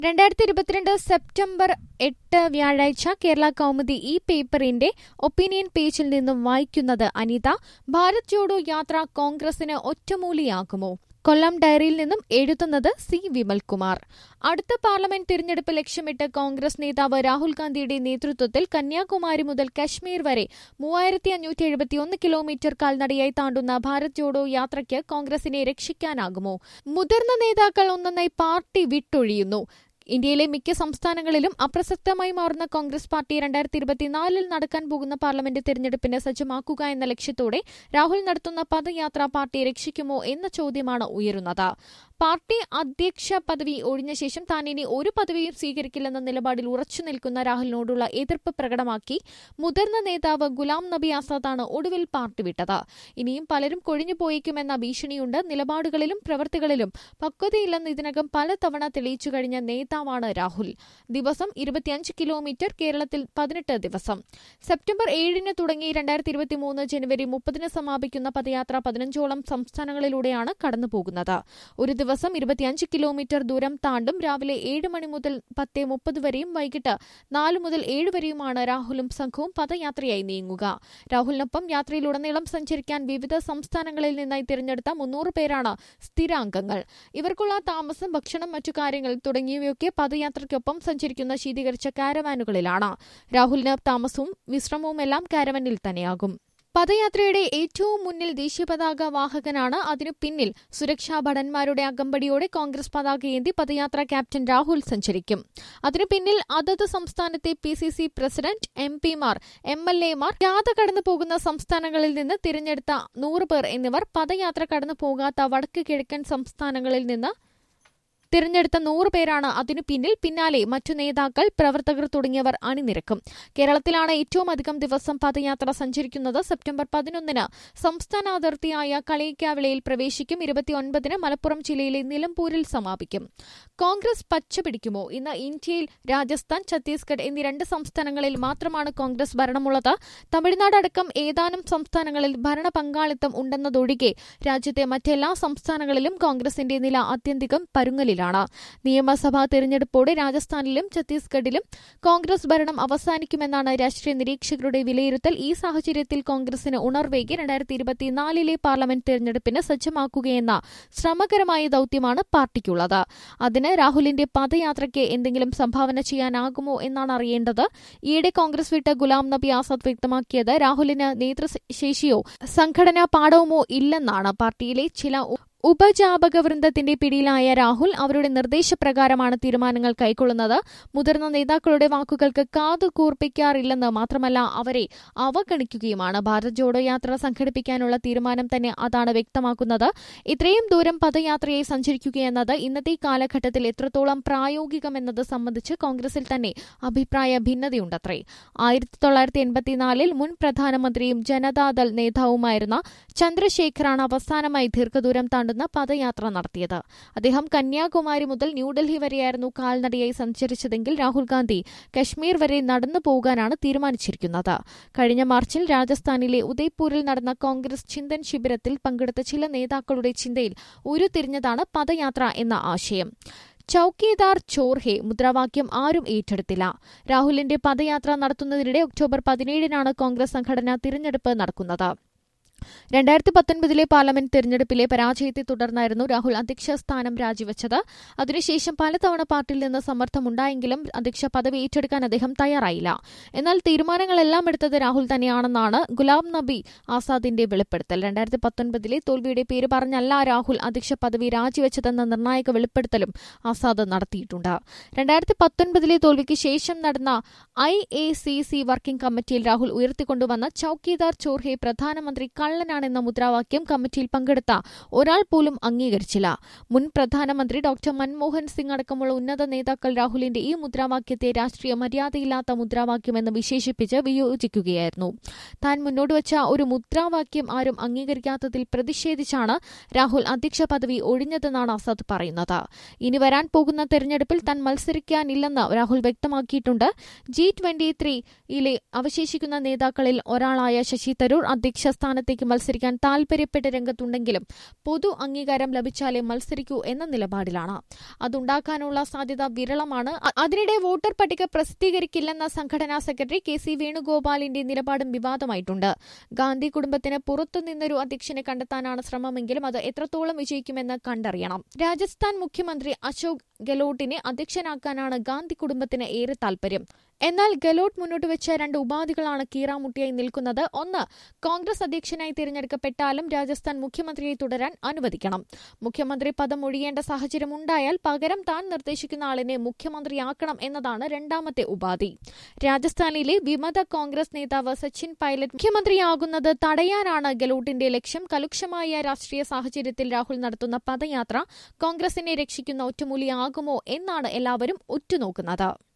രണ്ടായിരത്തി ഇരുപത്തിരണ്ട് സെപ്റ്റംബർ എട്ട് വ്യാഴാഴ്ച കേരള കൗമുദി ഈ പേപ്പറിന്റെ ഒപ്പീനിയൻ പേജിൽ നിന്നും വായിക്കുന്നത് അനിത ഭാരത് ജോഡോ യാത്ര കോൺഗ്രസിന് ഒറ്റമൂലിയാകുമോ കൊല്ലം ഡയറിയിൽ നിന്നും എഴുതുന്നത് സി വിമൽകുമാർ അടുത്ത പാർലമെന്റ് തിരഞ്ഞെടുപ്പ് ലക്ഷ്യമിട്ട് കോൺഗ്രസ് നേതാവ് രാഹുൽ ഗാന്ധിയുടെ നേതൃത്വത്തിൽ കന്യാകുമാരി മുതൽ കശ്മീർ വരെ മൂവായിരത്തി അഞ്ഞൂറ്റി എഴുപത്തിയൊന്ന് കിലോമീറ്റർ കാൽനടയായി താണ്ടുന്ന ഭാരത് ജോഡോ യാത്രയ്ക്ക് കോൺഗ്രസിനെ രക്ഷിക്കാനാകുമോ മുതിർന്ന നേതാക്കൾ ഒന്നൊന്നായി പാർട്ടി വിട്ടൊഴിയുന്നു ഇന്ത്യയിലെ മിക്ക സംസ്ഥാനങ്ങളിലും അപ്രസക്തമായി മാറുന്ന കോൺഗ്രസ് പാർട്ടി രണ്ടായിരത്തി ഇരുപത്തിനാലിൽ നടക്കാൻ പോകുന്ന പാർലമെന്റ് തെരഞ്ഞെടുപ്പിന് സജ്ജമാക്കുക എന്ന ലക്ഷ്യത്തോടെ രാഹുൽ നടത്തുന്ന പദയാത്ര പാർട്ടിയെ രക്ഷിക്കുമോ എന്ന ചോദ്യമാണ് ഉയരുന്നത് പാർട്ടി അധ്യക്ഷ പദവി ഒഴിഞ്ഞ ശേഷം താൻ ഇനി ഒരു പദവിയും സ്വീകരിക്കില്ലെന്ന നിലപാടിൽ ഉറച്ചു നിൽക്കുന്ന രാഹുലിനോടുള്ള എതിർപ്പ് പ്രകടമാക്കി മുതിർന്ന നേതാവ് ഗുലാം നബി ആസാദാണ് ഒടുവിൽ പാർട്ടി വിട്ടത് ഇനിയും പലരും കൊഴിഞ്ഞു പോയേക്കുമെന്ന ഭീഷണിയുണ്ട് നിലപാടുകളിലും പ്രവൃത്തികളിലും പക്വതയില്ലെന്ന് ഇതിനകം പലതവണ തെളിയിച്ചു കഴിഞ്ഞ നേതാവാണ് രാഹുൽ ദിവസം ഇരുപത്തിയഞ്ച് കിലോമീറ്റർ കേരളത്തിൽ പതിനെട്ട് ദിവസം സെപ്റ്റംബർ ഏഴിന് തുടങ്ങി രണ്ടായിരത്തി ഇരുപത്തിമൂന്ന് ജനുവരി മുപ്പതിന് സമാപിക്കുന്ന പദയാത്ര പതിനഞ്ചോളം സംസ്ഥാനങ്ങളിലൂടെയാണ് കടന്നുപോകുന്നത് ഒരു ദിവസം ഇരുപത്തിയഞ്ച് കിലോമീറ്റർ ദൂരം താണ്ടും രാവിലെ ഏഴ് മണി മുതൽ പത്ത് മുപ്പത് വരെയും വൈകിട്ട് നാല് മുതൽ ഏഴ് വരെയുമാണ് രാഹുലും സംഘവും പദയാത്രയായി നീങ്ങുക രാഹുലിനൊപ്പം യാത്രയിലുടനീളം സഞ്ചരിക്കാൻ വിവിധ സംസ്ഥാനങ്ങളിൽ നിന്നായി തിരഞ്ഞെടുത്ത മുന്നൂറ് പേരാണ് സ്ഥിരാംഗങ്ങൾ ഇവർക്കുള്ള താമസം ഭക്ഷണം മറ്റു കാര്യങ്ങൾ തുടങ്ങിയവയൊക്കെ പദയാത്രയ്ക്കൊപ്പം സഞ്ചരിക്കുന്ന ശീതീകരിച്ച കാരവാനുകളിലാണ് രാഹുലിന് താമസവും വിശ്രമവുമെല്ലാം കാരവനിൽ തന്നെയാകും പദയാത്രയുടെ ഏറ്റവും മുന്നിൽ ദേശീയപതാക വാഹകനാണ് അതിനു പിന്നിൽ സുരക്ഷാ ഭടന്മാരുടെ അകമ്പടിയോടെ കോൺഗ്രസ് പതാകയേന്തി പദയാത്ര ക്യാപ്റ്റൻ രാഹുൽ സഞ്ചരിക്കും അതിനു പിന്നിൽ അതത് സംസ്ഥാനത്തെ P C C president M പിമാർ എം എൽ എമാർ യാത്ര കടന്നു പോകുന്ന സംസ്ഥാനങ്ങളിൽ നിന്ന് തിരഞ്ഞെടുത്ത നൂറ് പേർ എന്നിവർ പദയാത്ര കടന്നു പോകാത്ത വടക്ക് കിഴക്കൻ സംസ്ഥാനങ്ങളിൽ നിന്ന് തിരഞ്ഞെടുത്ത നൂറ് പേരാണ് അതിനു പിന്നിൽ പിന്നാലെ മറ്റു നേതാക്കൾ പ്രവർത്തകർ തുടങ്ങിയവർ അണിനിരക്കും കേരളത്തിലാണ് ഏറ്റവും അധികം ദിവസം പദയാത്ര സഞ്ചരിക്കുന്നത് സെപ്റ്റംബർ പതിനൊന്നിന് സംസ്ഥാന അതിർത്തിയായ കളിയിക്കാവിളയിൽ പ്രവേശിക്കും ഇരുപത്തിയൊൻപതിന് മലപ്പുറം ജില്ലയിലെ നിലമ്പൂരിൽ സമാപിക്കും കോൺഗ്രസ് പച്ചപിടിക്കുമോ ഇന്ന് ഇന്ത്യയിൽ രാജസ്ഥാൻ ഛത്തീസ്ഗഡ് എന്നീ രണ്ട് സംസ്ഥാനങ്ങളിൽ മാത്രമാണ് കോൺഗ്രസ് ഭരണമുള്ളത് തമിഴ്നാട് അടക്കം ഏതാനും സംസ്ഥാനങ്ങളിൽ ഭരണ പങ്കാളിത്തം ഉണ്ടെന്നതൊഴികെ രാജ്യത്തെ മറ്റെല്ലാ സംസ്ഥാനങ്ങളിലും കോൺഗ്രസിന്റെ നില അത്യന്തികം പരുങ്ങലിലാണ് ാണ് നിയമസഭാ തെരഞ്ഞെടുപ്പോടെ രാജസ്ഥാനിലും ഛത്തീസ്ഗഡിലും കോൺഗ്രസ് ഭരണം അവസാനിക്കുമെന്നാണ് രാഷ്ട്രീയ നിരീക്ഷകരുടെ വിലയിരുത്തൽ ഈ സാഹചര്യത്തിൽ കോൺഗ്രസിന് ഉണർവേകി രണ്ടായിരത്തി ഇരുപത്തിനാലിലെ പാർലമെന്റ് തെരഞ്ഞെടുപ്പിന് സജ്ജമാക്കുകയെന്ന ശ്രമകരമായ ദൌത്യമാണ് പാർട്ടിക്കുള്ളത് അതിന് രാഹുലിന്റെ പദയാത്രയ്ക്ക് എന്തെങ്കിലും സംഭാവന ചെയ്യാനാകുമോ എന്നാണ് അറിയേണ്ടത് ഈയിടെ കോൺഗ്രസ് വിട്ട ഗുലാം നബി ആസാദ് വ്യക്തമാക്കിയത് രാഹുലിന് നേതൃശേഷിയോ സംഘടനാ പാഠവുമോ ഇല്ലെന്നാണ് പാർട്ടിയിലെ ചില ഉപജാപക വൃന്ദത്തിന്റെ പിടിയിലായ രാഹുൽ അവരുടെ നിർദ്ദേശപ്രകാരമാണ് തീരുമാനങ്ങൾ കൈക്കൊള്ളുന്നത് മുതിർന്ന നേതാക്കളുടെ വാക്കുകൾക്ക് കാതു കൂർപ്പിക്കാറില്ലെന്ന് മാത്രമല്ല അവരെ അവഗണിക്കുകയുമാണ് ഭാരത് ജോഡോ യാത്ര സംഘടിപ്പിക്കാനുള്ള തീരുമാനം തന്നെ അതാണ് വ്യക്തമാക്കുന്നത് ഇത്രയും ദൂരം പദയാത്രയായി സഞ്ചരിക്കുകയെന്നത് ഇന്നത്തെ കാലഘട്ടത്തിൽ എത്രത്തോളം പ്രായോഗികമെന്നത് സംബന്ധിച്ച് കോൺഗ്രസിൽ തന്നെ അഭിപ്രായ ഭിന്നതയുണ്ടത്രേ ആയിരത്തി തൊള്ളായിരത്തി എൺപത്തിനാലിൽ മുൻ പ്രധാനമന്ത്രിയും ജനതാദൾ നേതാവുമായിരുന്ന ചന്ദ്രശേഖറാണ് അവസാനമായി ദീർഘദൂരം താണ്ടുന്ന പദയാത്ര നടത്തിയത് അദ്ദേഹം കന്യാകുമാരി മുതൽ ന്യൂഡൽഹി വരെയായിരുന്നു കാൽനടയായി സഞ്ചരിച്ചതെങ്കിൽ രാഹുൽ ഗാന്ധി കശ്മീർ വരെ നടന്നു പോകാനാണ് തീരുമാനിച്ചിരിക്കുന്നത് കഴിഞ്ഞ മാർച്ചിൽ രാജസ്ഥാനിലെ ഉദയ്പൂരിൽ നടന്ന കോൺഗ്രസ് ചിന്തൻ ശിബിരത്തിൽ പങ്കെടുത്ത ചില നേതാക്കളുടെ ചിന്തയിൽ ഉരുത്തിരിഞ്ഞതാണ് പദയാത്ര എന്ന ആശയം ചൌക്കിദാർ ചോർഹെ മുദ്രാവാക്യം ആരും ഏറ്റെടുത്തില്ല രാഹുലിന്റെ പദയാത്ര നടത്തുന്നതിനിടെ ഒക്ടോബർ പതിനേഴിനാണ് കോൺഗ്രസ് സംഘടന തിരഞ്ഞെടുപ്പ് നടക്കുന്നത് രണ്ടായിരത്തി പത്തൊൻപതിലെ പാർലമെന്റ് തെരഞ്ഞെടുപ്പിലെ പരാജയത്തെ തുടർന്നായിരുന്നു രാഹുൽ അധ്യക്ഷ സ്ഥാനം രാജിവെച്ചത് അതിനുശേഷം പലതവണ പാർട്ടിയിൽ നിന്ന് സമ്മർദ്ദമുണ്ടായെങ്കിലും അധ്യക്ഷ പദവി ഏറ്റെടുക്കാൻ അദ്ദേഹം തയ്യാറായില്ല എന്നാൽ തീരുമാനങ്ങളെല്ലാം എടുത്തത് രാഹുൽ തന്നെയാണെന്നാണ് ഗുലാം നബി ആസാദിന്റെ വെളിപ്പെടുത്തൽ രണ്ടായിരത്തി പത്തൊൻപതിലെ തോൽവിയുടെ പേര് പറഞ്ഞല്ല രാഹുൽ അധ്യക്ഷ പദവി രാജിവെച്ചതെന്ന നിർണായക വെളിപ്പെടുത്തലും ആസാദ് നടത്തിയിട്ടുണ്ട് രണ്ടായിരത്തി പത്തൊൻപതിലെ തോൽവിക്ക് ശേഷം നടന്ന I A C C working കമ്മിറ്റിയിൽ രാഹുൽ ഉയർത്തിക്കൊണ്ടുവന്ന ചൌക്കിദാർ ചോർഹെ പ്രധാനമന്ത്രി കള്ളനാണെന്ന മുദ്രാവാക്യം കമ്മിറ്റിയിൽ പങ്കെടുത്ത ഒരാൾ പോലും അംഗീകരിച്ചില്ല മുൻ പ്രധാനമന്ത്രി ഡോക്ടർ മൻമോഹൻ സിംഗ് അടക്കമുള്ള ഉന്നത നേതാക്കൾ രാഹുലിന്റെ ഈ മുദ്രാവാക്യത്തെ രാഷ്ട്രീയ മര്യാദയില്ലാത്ത മുദ്രാവാക്യമെന്ന് വിശേഷിപ്പിച്ച് വിയോജിക്കുകയായിരുന്നു താൻ മുന്നോട്ട് വച്ച ഒരു മുദ്രാവാക്യം ആരും അംഗീകരിക്കാത്തതിൽ പ്രതിഷേധിച്ചാണ് രാഹുൽ അധ്യക്ഷ പദവി ഒഴിഞ്ഞതെന്നാണ് അസദ് പറയുന്നത് ഇനി വരാൻ പോകുന്ന തെരഞ്ഞെടുപ്പിൽ താൻ മത്സരിക്കാനില്ലെന്ന് രാഹുൽ വ്യക്തമാക്കിയിട്ടുണ്ട് ജി ട്വന്റി ത്രീയിലെ അവശേഷിക്കുന്ന നേതാക്കളിൽ ഒരാളായ ശശി തരൂർ അധ്യക്ഷ സ്ഥാനത്തേക്ക് സ്ഥാനത്തേക്ക് മത്സരിക്കാൻ താൽപര്യപ്പെട്ട് രംഗത്തുണ്ടെങ്കിലും പൊതു അംഗീകാരം ലഭിച്ചാലേ മത്സരിക്കൂ എന്ന നിലപാടിലാണ് അതുണ്ടാക്കാനുള്ള സാധ്യത വിരളമാണ് അ- അതിനിടെ വോട്ടർ പട്ടിക പ്രസിദ്ധീകരിക്കില്ലെന്ന സംഘടനാ സെക്രട്ടറി കെ സി വേണുഗോപാലിന്റെ നിലപാടും വിവാദമായിട്ടുണ്ട് ഗാന്ധി കുടുംബത്തിന് പുറത്തുനിന്നൊരു അധ്യക്ഷനെ കണ്ടെത്താനാണ് ശ്രമമെങ്കിലും അത് എത്രത്തോളം വിജയിക്കുമെന്ന് കണ്ടറിയണം രാജസ്ഥാൻ മുഖ്യമന്ത്രി അശോക് ഗെലോട്ടിനെ അധ്യക്ഷനാക്കാനാണ് ഗാന്ധി കുടുംബത്തിന് ഏറെ താൽപര്യം എന്നാൽ ഗെലോട്ട് മുന്നോട്ട് വെച്ച രണ്ട് ഉപാധികളാണ് കീറാമുട്ടിയായി നിൽക്കുന്നത് ഒന്ന് കോൺഗ്രസ് അധ്യക്ഷനായി തിരഞ്ഞെടുക്കപ്പെട്ടാലും രാജസ്ഥാൻ മുഖ്യമന്ത്രിയെ തുടരാൻ അനുവദിക്കണം മുഖ്യമന്ത്രി പദം ഒഴിയേണ്ട സാഹചര്യം ഉണ്ടായാൽ പകരം താൻ നിർദ്ദേശിക്കുന്ന ആളിനെ മുഖ്യമന്ത്രിയാക്കണം എന്നതാണ് രണ്ടാമത്തെ ഉപാധി രാജസ്ഥാനിലെ വിമത കോൺഗ്രസ് നേതാവ് സച്ചിൻ പൈലറ്റ് മുഖ്യമന്ത്രിയാകുന്നത് തടയാനാണ് ഗെലോട്ടിന്റെ ലക്ഷ്യം കലുഷമായ രാഷ്ട്രീയ സാഹചര്യത്തിൽ രാഹുൽ നടത്തുന്ന പദയാത്ര കോൺഗ്രസിനെ രക്ഷിക്കുന്ന ഒറ്റമൂലിയാകുമോ എന്നാണ് എല്ലാവരും ഉറ്റുനോക്കുന്നത്